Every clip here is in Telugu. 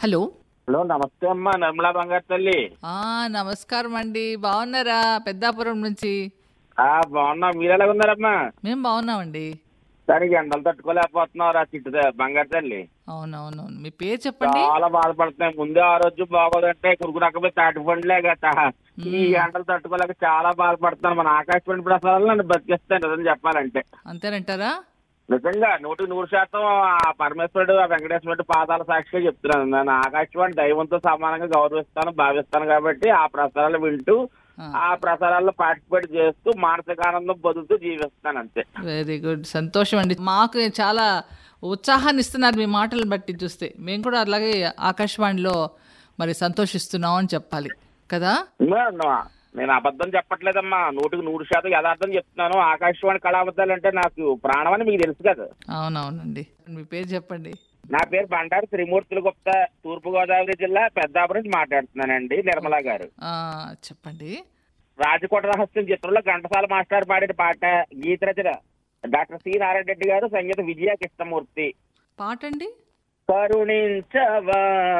హలో హలో నమస్తే అమ్మా నిర్మలా బంగారు తల్లి ఆ నమస్కారం అండి బాగున్నారా పెద్దాపురం నుంచి ఆ బాగున్నా మీరు ఎలా ఉన్నారమ్మా మేము బాగున్నామండి దానికి ఎండలు తట్టుకోలేకపోతున్నారు ఆ చిట్టు బంగారు తల్లి అవునవునవును మీ పేరు చెప్పండి చాలా బాధపడుతున్నాయి ముందే ఆరోగ్యం బాగోదంటే కురుకు రకమే తాటి పండులే గట ఈ ఎండలు తట్టుకోలేక చాలా బాధపడుతున్నాను మన ఆకాశవాణి ప్రసారాలు నన్ను బతికిస్తాను నిజం చెప్పాలంటే అంతేనంటారా నిజంగా నూటికి నూరు శాతం ఆ పరమేశ్వరుడు ఆ వెంకటేశ్వరుడు పాదాల సాక్షిగా చెప్తున్నాను నేను ఆకాశవాణి దైవంతో సమానంగా గౌరవిస్తాను భావిస్తాను కాబట్టి ఆ ప్రసారాలు వింటూ ఆ. ఆ ప్రసారాల్లో పార్టిసిపేట్ చేస్తూ మానసిక ఆనందం పొందుతూ జీవిస్తాను అంతే వెరీ గుడ్ సంతోషం అండి మాకు చాలా ఉత్సాహాన్ని ఇస్తున్నారు మీ మాటలు బట్టి చూస్తే మేము కూడా అలాగే ఆకాశవాణిలో మరి సంతోషిస్తున్నాం అని చెప్పాలి కదా నేను నేను అబద్ధం చెప్పట్లేదమ్మా నూటికి నూరు శాతం యథార్థం చెప్తున్నాను ఆకాశవాణి కళాబద్దాలు అంటే నాకు ప్రాణం అని మీకు తెలుసు కదా అవునవునండి మీ పేరు చెప్పండి నా పేరు బండారు త్రిమూర్తులు గుప్తా తూర్పు గోదావరి జిల్లా పెద్దాపురం నుంచి మాట్లాడుతున్నానండి నిర్మలా గారు ఆ, చెప్పండి రాజకోట రహస్యం చిత్రంలో ఘంటసాల మాస్టర్ పాడిన పాట గీత రచన డాక్టర్ సి నారాయణ రెడ్డి గారు సంగీత విజయ కృష్ణమూర్తి పాట అండి కరుణించవా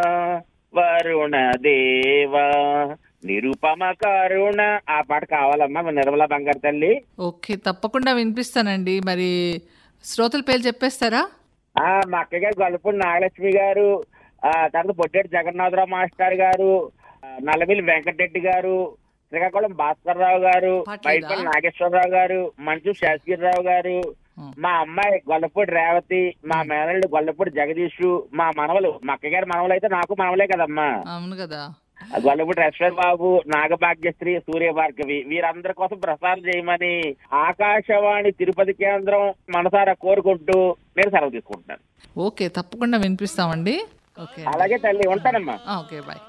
వరుణ దేవా నిరుపమ కరుణ ఆ పాట కావాలమ్మా మన నిర్మలా బంగారు తల్లి ఓకే తప్పకుండా వినిపిస్తానండి మరి శ్రోతల పేరు చెప్పేస్తారా ఆ మా అక్క గారు గొల్లపూడి నాగలక్ష్మి గారు ఆ తర్వాత పొట్టేటి జగన్నాథరావు మాస్టర్ గారు ఆ, నల్లమిల్లి వెంకటరెడ్డి గారు శ్రీకాకుళం భాస్కర్ రావు గారు పాటలేదా? బయటపల్లి నాగేశ్వరరావు గారు మంచు శాసగిరిరావు గారు ఉం. మా అమ్మాయి గొల్లపూడి రేవతి మా మేనల్లుడు గొల్లపూడి జగదీష్ మా మనవలు మా అక్క గారి మనవలు అయితే నాకు మనవలే కదమ్మా అవును కదా ఆ గొల్లపూడి రశ్వర్ బాబు నాగభాగ్యశ్రీ సూర్య భార్గవి వీరందరి కోసం ప్రసారం చేయమని ఆకాశవాణి తిరుపతి కేంద్రం మనసారా కోరుకుంటూ నేను సెలవు తీసుకుంటున్నాను ఓకే తప్పకుండా వినిపిస్తామండి ఓకే అలాగే తల్లి ఉంటానమ్మా ఓకే బాయ్